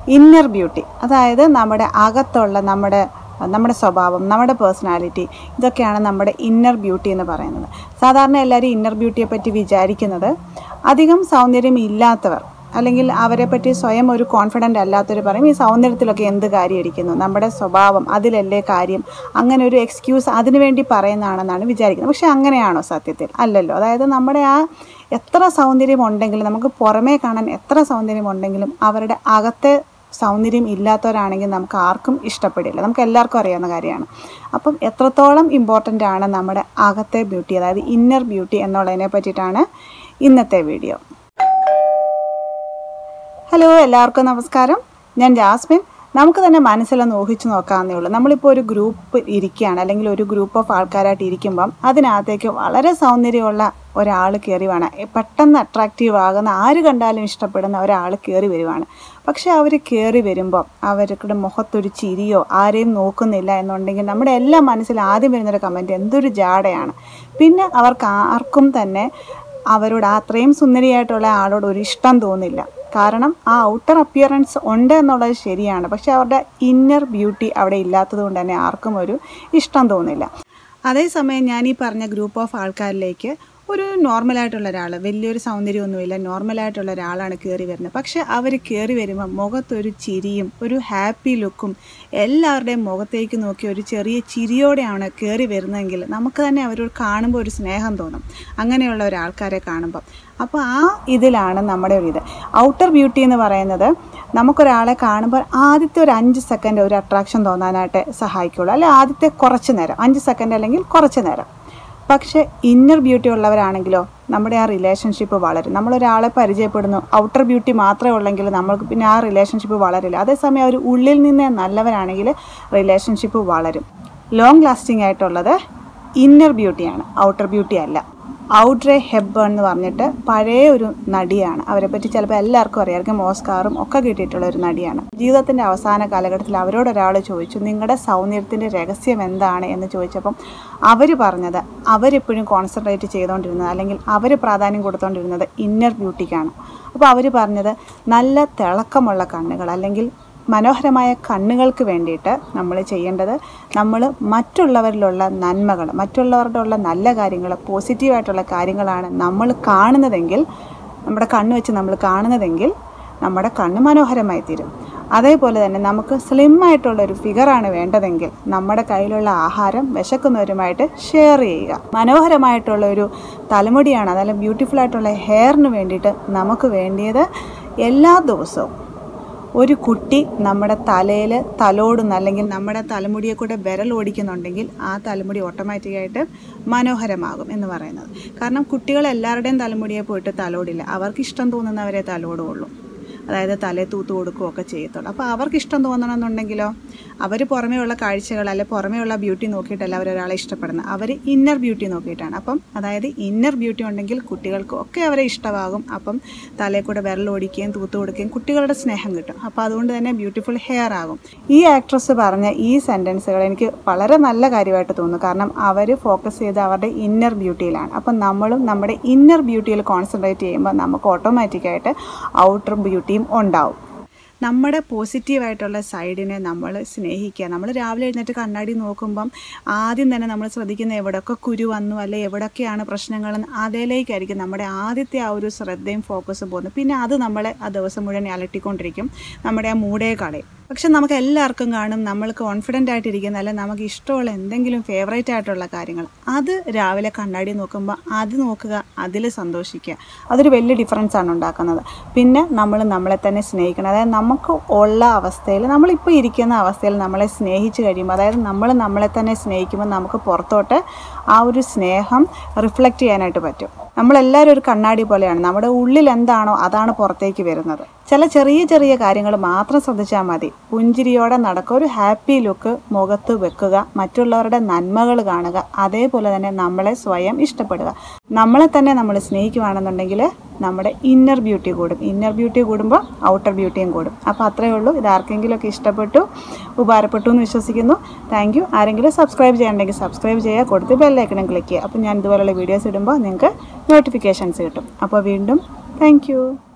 inner beauty അതായത് നമ്മുടെ അകത്തുള്ള നമ്മുടെ നമ്മുടെ സ്വഭാവം നമ്മുടെ പേഴ്സണാലിറ്റി ഇതൊക്കെയാണ് നമ്മുടെ ഇന്നർ ബ്യൂട്ടി എന്ന് പറയുന്നത് സാധാരണ എല്ലാവരും ഇന്നർ ബ്യൂട്ടിയെ പറ്റി വിചാരിക്കുന്നത് അധികം സൗന്ദര്യം ഇല്ലാത്തവർ അല്ലെങ്കിൽ അവരെ പറ്റി സ്വയം ഒരു കോൺഫിഡൻ്റ് അല്ലാത്തവർ പറയും ഈ സൗന്ദര്യത്തിലൊക്കെ എന്ത് കാര്യം ഇരിക്കുന്നു നമ്മുടെ സ്വഭാവം അതിലല്ലേ കാര്യം അങ്ങനെ ഒരു എക്സ്ക്യൂസ് അതിനു വേണ്ടി പറയുന്നതാണെന്നാണ് വിചാരിക്കുന്നത് പക്ഷേ അങ്ങനെയാണോ സത്യത്തിൽ അല്ലല്ലോ അതായത് നമ്മുടെ ആ എത്ര സൗന്ദര്യം ഉണ്ടെങ്കിലും നമുക്ക് പുറമേ കാണാൻ എത്ര സൗന്ദര്യം ഉണ്ടെങ്കിലും അവരുടെ അകത്തെ സൗന്ദര്യം ഇല്ലാത്തവരാണെങ്കിൽ നമുക്ക് ആർക്കും ഇഷ്ടപ്പെടില്ല നമുക്ക് എല്ലാവർക്കും അറിയാവുന്ന കാര്യമാണ് അപ്പം എത്രത്തോളം ഇമ്പോർട്ടൻ്റ് ആണ് നമ്മുടെ അകത്തെ ബ്യൂട്ടി അതായത് ഇന്നർ ബ്യൂട്ടി എന്നുള്ളതിനെ പറ്റിയിട്ടാണ് ഇന്നത്തെ വീഡിയോ ഹലോ എല്ലാവർക്കും നമസ്കാരം ഞാൻ ജാസ്മിൻ നമുക്ക് തന്നെ മനസ്സിലൊന്ന് ഊഹിച്ച് നോക്കാവുന്നേ ഉള്ളൂ നമ്മളിപ്പോൾ ഒരു ഗ്രൂപ്പ് ഇരിക്കുകയാണ് അല്ലെങ്കിൽ ഒരു ഗ്രൂപ്പ് ഓഫ് ആൾക്കാരായിട്ട് ഇരിക്കുമ്പം അതിനകത്തേക്ക് വളരെ സൗന്ദര്യമുള്ള ഒരാൾ കയറി വേണം പെട്ടെന്ന് അട്രാക്റ്റീവ് ആകുന്ന ആര് കണ്ടാലും ഇഷ്ടപ്പെടുന്ന ഒരാൾ കയറി വരുവാണ് പക്ഷെ അവർ കയറി വരുമ്പോൾ അവരുടെ മുഖത്തൊരു ചിരിയോ ആരെയും നോക്കുന്നില്ല എന്നുണ്ടെങ്കിൽ നമ്മുടെ എല്ലാ മനസ്സിൽ ആദ്യം വരുന്നൊരു കമൻറ്റ് എന്തൊരു ജാടയാണ് പിന്നെ അവർക്ക് ആർക്കും തന്നെ അവരോട് ആ അത്രയും സുന്ദരിയായിട്ടുള്ള ആളോട് ഒരു ഇഷ്ടം തോന്നില്ല കാരണം ആ ഔട്ടർ അപ്പിയറൻസ് ഉണ്ട് എന്നുള്ളത് ശരിയാണ് പക്ഷെ അവരുടെ ഇന്നർ ബ്യൂട്ടി അവിടെ ഇല്ലാത്തത് കൊണ്ട് തന്നെ ആർക്കും ഒരു ഇഷ്ടം തോന്നില്ല അതേസമയം ഞാൻ ഈ പറഞ്ഞ ഗ്രൂപ്പ് ഓഫ് ആൾക്കാരിലേക്ക് ഒരു നോർമലായിട്ടുള്ള ഒരാൾ വലിയൊരു സൗന്ദര്യമൊന്നുമില്ല നോർമലായിട്ടുള്ള ഒരാളാണ് കയറി വരുന്നത് പക്ഷെ അവർ കയറി വരുമ്പോൾ മുഖത്തൊരു ചിരിയും ഒരു ഹാപ്പി ലുക്കും എല്ലാവരുടെയും മുഖത്തേക്ക് നോക്കി ഒരു ചെറിയ ചിരിയോടെയാണ് കയറി വരുന്നതെങ്കിൽ നമുക്ക് തന്നെ അവരോട് കാണുമ്പോൾ ഒരു സ്നേഹം തോന്നും അങ്ങനെയുള്ള ഒരാൾക്കാരെ കാണുമ്പോൾ അപ്പോൾ ആ ഇതിലാണ് നമ്മുടെ ഒരു ഇത് ഔട്ടർ ബ്യൂട്ടി എന്ന് പറയുന്നത് നമുക്കൊരാളെ കാണുമ്പോൾ ആദ്യത്തെ ഒരു അഞ്ച് സെക്കൻഡ് ഒരു അട്രാക്ഷൻ തോന്നാനായിട്ട് സഹായിക്കുള്ളൂ അല്ലെ ആദ്യത്തെ കുറച്ച് നേരം അഞ്ച് സെക്കൻഡ് അല്ലെങ്കിൽ കുറച്ച് നേരം പക്ഷേ ഇന്നർ ബ്യൂട്ടി ഉള്ളവരാണെങ്കിലോ നമ്മുടെ ആ റിലേഷൻഷിപ്പ് വളരും നമ്മളൊരാളെ പരിചയപ്പെടുന്നു ഔട്ടർ ബ്യൂട്ടി മാത്രമേ ഉള്ളെങ്കിൽ നമ്മൾക്ക് പിന്നെ ആ റിലേഷൻഷിപ്പ് വളരില്ല അതേസമയം അവർ ഉള്ളിൽ നിന്നേ നല്ലവരാണെങ്കിൽ റിലേഷൻഷിപ്പ് വളരും ലോങ് ലാസ്റ്റിംഗ് ആയിട്ടുള്ളത് ഇന്നർ ബ്യൂട്ടിയാണ് ഔട്ടർ ബ്യൂട്ടി അല്ല ഔഡ്രെ ഹെബ്ബേൺ എന്ന് പറഞ്ഞിട്ട് പഴയ ഒരു നടിയാണ് അവരെ പറ്റി ചിലപ്പോൾ എല്ലാവർക്കും അറിയാമായിരിക്കും ഓസ്കാറും ഒക്കെ കിട്ടിയിട്ടുള്ള ഒരു നടിയാണ് ജീവിതത്തിൻ്റെ അവസാന കാലഘട്ടത്തിൽ അവരോട് ഒരാൾ ചോദിച്ചു നിങ്ങളുടെ സൗന്ദര്യത്തിൻ്റെ രഹസ്യം എന്താണ് എന്ന് ചോദിച്ചപ്പം അവർ പറഞ്ഞത് അവരെപ്പോഴും കോൺസെൻട്രേറ്റ് ചെയ്തുകൊണ്ടിരുന്നത് അല്ലെങ്കിൽ അവർ പ്രാധാന്യം കൊടുത്തുകൊണ്ടിരുന്നത് ഇന്നർ ബ്യൂട്ടിക്കാണ് അപ്പോൾ അവർ പറഞ്ഞത് നല്ല തിളക്കമുള്ള കണ്ണുകൾ അല്ലെങ്കിൽ മനോഹരമായ കണ്ണുകൾക്ക് വേണ്ടിയിട്ട് നമ്മൾ ചെയ്യേണ്ടത് നമ്മൾ മറ്റുള്ളവരിലുള്ള നന്മകൾ മറ്റുള്ളവരുടെ ഉള്ള നല്ല കാര്യങ്ങൾ പോസിറ്റീവായിട്ടുള്ള കാര്യങ്ങളാണ് നമ്മൾ കാണുന്നതെങ്കിൽ നമ്മുടെ കണ്ണ് വെച്ച് നമ്മൾ കാണുന്നതെങ്കിൽ നമ്മുടെ കണ്ണ് മനോഹരമായി തീരും അതേപോലെ തന്നെ നമുക്ക് സ്ലിം ആയിട്ടുള്ള ഒരു ഫിഗറാണ് വേണ്ടതെങ്കിൽ നമ്മുടെ കയ്യിലുള്ള ആഹാരം വിശക്കുന്നവരുമായിട്ട് ഷെയർ ചെയ്യുക മനോഹരമായിട്ടുള്ള ഒരു തലമുടിയാണ് അതല്ല ബ്യൂട്ടിഫുൾ ആയിട്ടുള്ള ഹെയറിന് വേണ്ടിയിട്ട് നമുക്ക് വേണ്ടിയത് എല്ലാ ദിവസവും ഒരു കുട്ടി നമ്മുടെ തലയിൽ തലോടുന്ന അല്ലെങ്കിൽ നമ്മുടെ തലമുടിയെ കൂടെ വിരൽ ഓടിക്കുന്നുണ്ടെങ്കിൽ ആ തലമുടി ഓട്ടോമാറ്റിക്കായിട്ട് മനോഹരമാകും എന്ന് പറയുന്നത് കാരണം കുട്ടികൾ എല്ലാവരുടെയും തലമുടിയെ പോയിട്ട് തലോടില്ല അവർക്ക് ഇഷ്ടം തോന്നുന്നവരെ തലോടുകയുള്ളൂ അതായത് തലേ തൂത്ത് കൊടുക്കുകയൊക്കെ ചെയ്യത്തുള്ളൂ അപ്പോൾ അവർക്ക് ഇഷ്ടം തോന്നണമെന്നുണ്ടെങ്കിലോ അവർ പുറമേ ഉള്ള കാഴ്ചകൾ അല്ലെ പുറമേ ഉള്ള ബ്യൂട്ടി നോക്കിയിട്ടല്ല അവർ ഒരാളെ ഇഷ്ടപ്പെടുന്നത് അവർ ഇന്നർ ബ്യൂട്ടി നോക്കിയിട്ടാണ് അപ്പം അതായത് ഇന്നർ ബ്യൂട്ടി ഉണ്ടെങ്കിൽ കുട്ടികൾക്ക് ഒക്കെ അവരെ ഇഷ്ടമാകും അപ്പം തലയിൽ കൂടെ വിരലോടിക്കുകയും തൂത്ത് കൊടുക്കുകയും കുട്ടികളുടെ സ്നേഹം കിട്ടും അപ്പോൾ അതുകൊണ്ട് തന്നെ ബ്യൂട്ടിഫുൾ ഹെയർ ആകും ഈ ആക്ട്രസ് പറഞ്ഞ ഈ സെൻറ്റൻസുകൾ എനിക്ക് വളരെ നല്ല കാര്യമായിട്ട് തോന്നുന്നു കാരണം അവർ ഫോക്കസ് ചെയ്ത് അവരുടെ ഇന്നർ ബ്യൂട്ടിയിലാണ് അപ്പം നമ്മളും നമ്മുടെ ഇന്നർ ബ്യൂട്ടിയിൽ കോൺസെൻട്രേറ്റ് ചെയ്യുമ്പോൾ നമുക്ക് ഓട്ടോമാറ്റിക്കായിട്ട് ഔട്ടർ ബ്യൂട്ടിയും ഉണ്ടാവും നമ്മുടെ പോസിറ്റീവായിട്ടുള്ള സൈഡിനെ നമ്മൾ സ്നേഹിക്കുക നമ്മൾ രാവിലെ എഴുന്നേറ്റ് കണ്ണാടി നോക്കുമ്പം ആദ്യം തന്നെ നമ്മൾ ശ്രദ്ധിക്കുന്ന എവിടെയൊക്കെ കുരു വന്നു അല്ലെ എവിടെയൊക്കെയാണ് പ്രശ്നങ്ങളെന്ന് അതിലേക്കായിരിക്കും നമ്മുടെ ആദ്യത്തെ ആ ഒരു ശ്രദ്ധയും ഫോക്കസും പോകുന്നത് പിന്നെ അത് നമ്മളെ ആ ദിവസം മുഴുവൻ അലട്ടിക്കൊണ്ടിരിക്കും നമ്മുടെ ആ മൂടേ കളയും പക്ഷെ നമുക്ക് എല്ലാവർക്കും കാണും നമ്മൾ കോൺഫിഡൻ്റ് ആയിട്ടിരിക്കുന്ന അല്ലെ നമുക്ക് ഇഷ്ടമുള്ള എന്തെങ്കിലും ഫേവറേറ്റ് ആയിട്ടുള്ള കാര്യങ്ങൾ അത് രാവിലെ കണ്ണാടി നോക്കുമ്പോൾ അത് നോക്കുക അതിൽ സന്തോഷിക്കുക അതൊരു വലിയ ഡിഫറൻസ് ആണ് ഉണ്ടാക്കുന്നത് പിന്നെ നമ്മൾ നമ്മളെ തന്നെ സ്നേഹിക്കണം അതായത് നമുക്ക് ഉള്ള അവസ്ഥയിൽ നമ്മളിപ്പോൾ ഇരിക്കുന്ന അവസ്ഥയിൽ നമ്മളെ സ്നേഹിച്ച് കഴിയുമ്പോൾ അതായത് നമ്മൾ നമ്മളെ തന്നെ സ്നേഹിക്കുമ്പോൾ നമുക്ക് പുറത്തോട്ട് ആ ഒരു സ്നേഹം റിഫ്ലക്റ്റ് ചെയ്യാനായിട്ട് പറ്റും നമ്മളെല്ലാവരും ഒരു കണ്ണാടി പോലെയാണ് നമ്മുടെ ഉള്ളിൽ എന്താണോ അതാണ് പുറത്തേക്ക് വരുന്നത് ചില ചെറിയ ചെറിയ കാര്യങ്ങൾ മാത്രം ശ്രദ്ധിച്ചാൽ മതി പുഞ്ചിരിയോടെ നടക്കുക ഒരു ഹാപ്പി ലുക്ക് മുഖത്ത് വെക്കുക മറ്റുള്ളവരുടെ നന്മകൾ കാണുക അതേപോലെ തന്നെ നമ്മളെ സ്വയം ഇഷ്ടപ്പെടുക നമ്മളെ തന്നെ നമ്മൾ സ്നേഹിക്കുകയാണെന്നുണ്ടെങ്കിൽ നമ്മുടെ ഇന്നർ ബ്യൂട്ടി കൂടും ഇന്നർ ബ്യൂട്ടി കൂടുമ്പോൾ ഔട്ടർ ബ്യൂട്ടിയും കൂടും അപ്പോൾ അത്രയേ ഉള്ളൂ ഇത് ആർക്കെങ്കിലുമൊക്കെ ഇഷ്ടപ്പെട്ടു ഉപകാരപ്പെട്ടു എന്ന് വിശ്വസിക്കുന്നു താങ്ക് യു ആരെങ്കിലും സബ്സ്ക്രൈബ് ചെയ്യണമെങ്കിൽ സബ്സ്ക്രൈബ് ചെയ്യുക കൊടുത്ത് ബെല്ലൈക്കണം ക്ലിക്ക് ചെയ്യുക അപ്പോൾ ഞാൻ ഇതുപോലുള്ള വീഡിയോസ് ഇടുമ്പോൾ നിങ്ങൾക്ക് നോട്ടിഫിക്കേഷൻസ് കിട്ടും അപ്പോൾ വീണ്ടും താങ്ക്